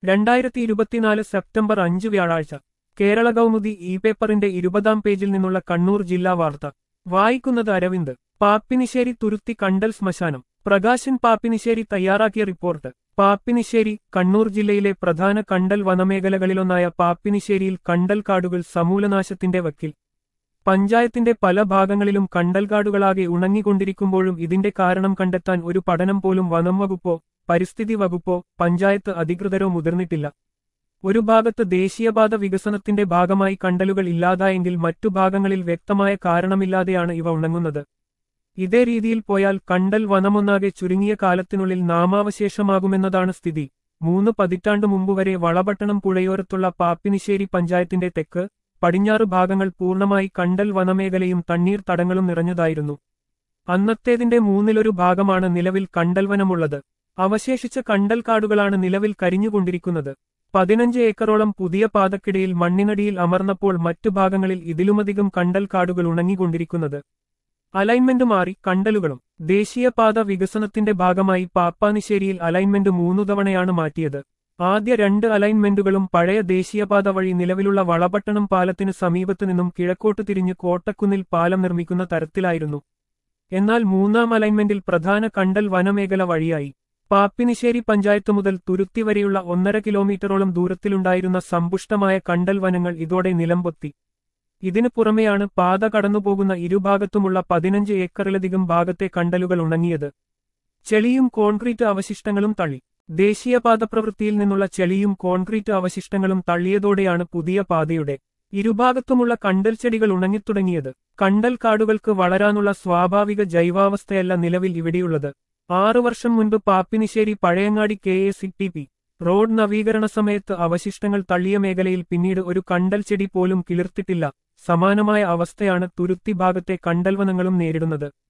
രണ്ടായിരത്തി ഇരുപത്തിനാല് സെപ്റ്റംബർ അഞ്ച് വ്യാഴാഴ്ച കേരള കൗമുദി ഇ പേപ്പറിന്റെ ഇരുപതാം പേജിൽ നിന്നുള്ള കണ്ണൂർ ജില്ലാ വാർത്ത വായിക്കുന്നത് അരവിന്ദ് പാപ്പിനിശ്ശേരി തുരുത്തി കണ്ടൽ ശ്മശാനം പ്രകാശൻ പാപ്പിനിശ്ശേരി തയ്യാറാക്കിയ റിപ്പോർട്ട് പാപ്പിനിശ്ശേരി കണ്ണൂർ ജില്ലയിലെ പ്രധാന കണ്ടൽ വനമേഖലകളിലൊന്നായ പാപ്പിനിശ്ശേരിയിൽ കണ്ടൽ കാടുകൾ സമൂലനാശത്തിന്റെ വക്കിൽ പഞ്ചായത്തിന്റെ പല ഭാഗങ്ങളിലും കണ്ടൽക്കാടുകളാകെ ഉണങ്ങിക്കൊണ്ടിരിക്കുമ്പോഴും ഇതിന്റെ കാരണം കണ്ടെത്താൻ ഒരു പഠനം പോലും വനം വകുപ്പോ പരിസ്ഥിതി വകുപ്പോ പഞ്ചായത്ത് അധികൃതരോ മുതിർന്നിട്ടില്ല ഒരു ഭാഗത്ത് ദേശീയപാത വികസനത്തിന്റെ ഭാഗമായി കണ്ടലുകൾ ഇല്ലാതായെങ്കിൽ മറ്റു ഭാഗങ്ങളിൽ വ്യക്തമായ കാരണമില്ലാതെയാണ് ഇവ ഉണങ്ങുന്നത് ഇതേ രീതിയിൽ പോയാൽ കണ്ടൽ വനമൊന്നാകെ ചുരുങ്ങിയ കാലത്തിനുള്ളിൽ നാമാവശേഷമാകുമെന്നതാണ് സ്ഥിതി മൂന്ന് പതിറ്റാണ്ടു മുമ്പുവരെ വളപട്ടണം പുഴയോരത്തുള്ള പാപ്പിനിശ്ശേരി പഞ്ചായത്തിന്റെ തെക്ക് പടിഞ്ഞാറ് ഭാഗങ്ങൾ പൂർണ്ണമായി കണ്ടൽ വനമേഖലയും തണ്ണീർ തടങ്ങളും നിറഞ്ഞതായിരുന്നു അന്നത്തേതിന്റെ മൂന്നിലൊരു ഭാഗമാണ് നിലവിൽ കണ്ടൽവനമുള്ളത് അവശേഷിച്ച കണ്ടൽ കാടുകളാണ് നിലവിൽ കരിഞ്ഞുകൊണ്ടിരിക്കുന്നത് പതിനഞ്ച് ഏക്കറോളം പുതിയ പാതക്കിടയിൽ മണ്ണിനടിയിൽ അമർന്നപ്പോൾ മറ്റു ഭാഗങ്ങളിൽ ഇതിലുമധികം കണ്ടൽ കാടുകൾ ഉണങ്ങിക്കൊണ്ടിരിക്കുന്നത് അലൈൻമെന്റ് മാറി കണ്ടലുകളും ദേശീയപാത വികസനത്തിന്റെ ഭാഗമായി പാപ്പാനിശ്ശേരിയിൽ അലൈൻമെന്റ് മൂന്നു തവണയാണ് മാറ്റിയത് ആദ്യ രണ്ട് അലൈൻമെന്റുകളും പഴയ ദേശീയപാത വഴി നിലവിലുള്ള വളപട്ടണം പാലത്തിന് സമീപത്തു നിന്നും കിഴക്കോട്ട് തിരിഞ്ഞ് കോട്ടക്കുന്നിൽ പാലം നിർമ്മിക്കുന്ന തരത്തിലായിരുന്നു എന്നാൽ മൂന്നാം അലൈൻമെന്റിൽ പ്രധാന കണ്ടൽ വനമേഖല വഴിയായി പാപ്പിനിശ്ശേരി പഞ്ചായത്ത് മുതൽ തുരുത്തി വരെയുള്ള ഒന്നര കിലോമീറ്ററോളം ദൂരത്തിലുണ്ടായിരുന്ന സമ്പുഷ്ടമായ കണ്ടൽ വനങ്ങൾ ഇതോടെ നിലംപൊത്തി ഇതിനു പുറമെയാണ് പാത കടന്നുപോകുന്ന ഇരുഭാഗത്തുമുള്ള പതിനഞ്ച് ഏക്കറിലധികം ഭാഗത്തെ കണ്ടലുകൾ ഉണങ്ങിയത് ചെളിയും കോൺക്രീറ്റ് അവശിഷ്ടങ്ങളും തള്ളി ദേശീയപാത പ്രവൃത്തിയിൽ നിന്നുള്ള ചെളിയും കോൺക്രീറ്റ് അവശിഷ്ടങ്ങളും തള്ളിയതോടെയാണ് പുതിയ പാതയുടെ ഇരുഭാഗത്തുമുള്ള കണ്ടൽ ചെടികൾ ഉണങ്ങിത്തുടങ്ങിയത് കണ്ടൽ കാടുകൾക്ക് വളരാനുള്ള സ്വാഭാവിക ജൈവാവസ്ഥയല്ല നിലവിൽ ഇവിടെയുള്ളത് ആറു വർഷം മുൻപ് Pappinisseri Pazhayangadi K A C T P road നവീകരണ സമയത്ത് അവശിഷ്ടങ്ങൾ തള്ളിയ മേഖലയിൽ പിന്നീട് ഒരു കണ്ടൽ ചെടി പോലും കിളിർത്തിട്ടില്ല സമാനമായ അവസ്ഥയാണ് തുരുത്തി ഭാഗത്തെ കണ്ടൽവനങ്ങളും നേരിടുന്നത്